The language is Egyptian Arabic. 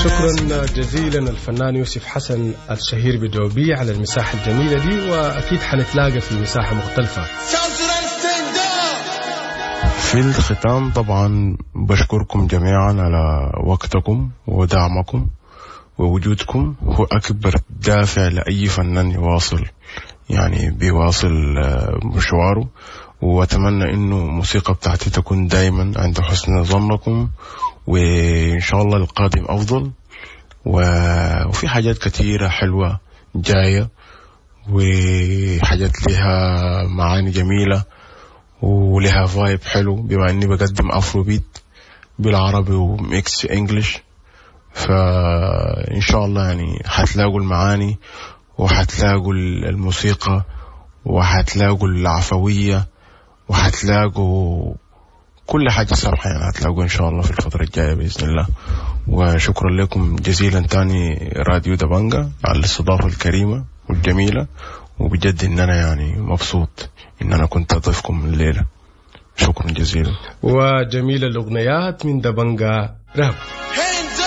شكرا جزيلا الفنان يوسف حسن الشهير بدوبي على المساحة الجميلة دي وأكيد حنتلاقى في مساحة مختلفة في الختام طبعا بشكركم جميعا على وقتكم ودعمكم ووجودكم هو أكبر دافع لأي فنان يواصل يعني بيواصل آه، مشواره وأتمنى إنه الموسيقى بتاعتي تكون دايما عند حسن ظنكم وإن شاء الله القادم أفضل وفي حاجات كثيرة حلوة جاية وحاجات لها معاني جميلة ولها فايب حلو بما اني بقدم افرو بيت بالعربي وميكس انجلش فان شاء الله يعني حتلاقوا المعاني وحتلاقوا الموسيقى وحتلاقوا العفوية وحتلاقوا كل حاجة سمحة يعني هتلاقوا إن شاء الله في الفترة الجاية بإذن الله وشكرا لكم جزيلا تاني راديو دبانجا على الاستضافة الكريمة والجميلة وبجد إن أنا يعني مبسوط إن أنا كنت أضيفكم الليلة شكرا جزيلا وجميل الأغنيات من دبنجا راب